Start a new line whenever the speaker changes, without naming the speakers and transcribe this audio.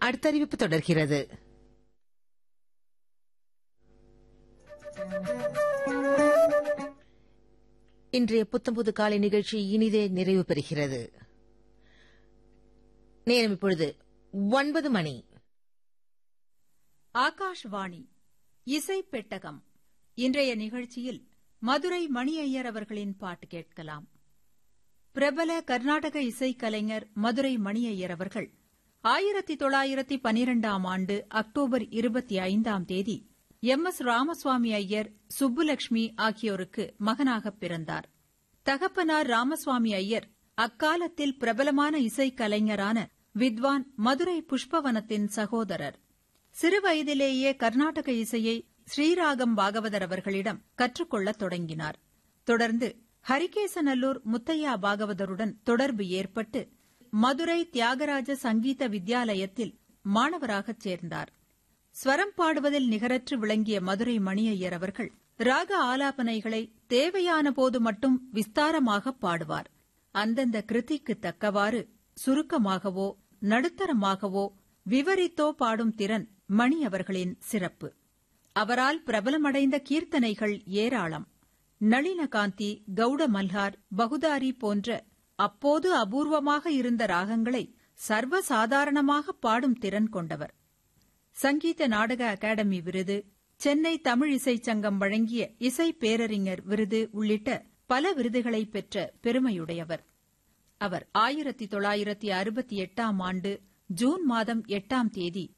அடுத்த அறிவிப்பு தொடர்கிறது இன்றைய புத்தம்புது காலை நிகழ்ச்சி இனிதே நிறைவு பெறுகிறது நேரம் இப்பொழுது ஒன்பது மணி
ஆகாஷ்வாணி இசை பெட்டகம் இன்றைய நிகழ்ச்சியில் மதுரை மணி ஐயர் அவர்களின் பாட்டு கேட்கலாம் பிரபல கர்நாடக இசைக்கலைஞர் மதுரை மணி ஐயர் அவர்கள் ஆயிரத்தி தொள்ளாயிரத்தி பனிரெண்டாம் ஆண்டு அக்டோபர் இருபத்தி ஐந்தாம் தேதி எம் எஸ் ராமசுவாமி ஐயர் சுப்புலட்சுமி ஆகியோருக்கு மகனாக பிறந்தார் தகப்பனார் ராமசுவாமி ஐயர் அக்காலத்தில் பிரபலமான இசைக்கலைஞரான வித்வான் மதுரை புஷ்பவனத்தின் சகோதரர் சிறுவயதிலேயே கர்நாடக இசையை ஸ்ரீராகம் பாகவதர் அவர்களிடம் கற்றுக்கொள்ளத் தொடங்கினார் தொடர்ந்து ஹரிகேசநல்லூர் முத்தையா பாகவதருடன் தொடர்பு ஏற்பட்டு மதுரை தியாகராஜ சங்கீத வித்யாலயத்தில் மாணவராகச் சேர்ந்தார் ஸ்வரம் பாடுவதில் நிகரற்று விளங்கிய மதுரை மணியையர் அவர்கள் ராக ஆலாபனைகளை தேவையான போது மட்டும் விஸ்தாரமாக பாடுவார் அந்தந்த கிருதிக்கு தக்கவாறு சுருக்கமாகவோ நடுத்தரமாகவோ விவரித்தோ பாடும் திறன் மணி அவர்களின் சிறப்பு அவரால் பிரபலமடைந்த கீர்த்தனைகள் ஏராளம் நளினகாந்தி கவுட மல்ஹார் பகுதாரி போன்ற அப்போது அபூர்வமாக இருந்த ராகங்களை சர்வசாதாரணமாக பாடும் திறன் கொண்டவர் சங்கீத நாடக அகாடமி விருது சென்னை தமிழ் இசைச் சங்கம் வழங்கிய இசை பேரறிஞர் விருது உள்ளிட்ட பல விருதுகளை பெற்ற பெருமையுடையவர் அவர் ஆயிரத்தி தொள்ளாயிரத்தி அறுபத்தி எட்டாம் ஆண்டு ஜூன் மாதம் எட்டாம் தேதி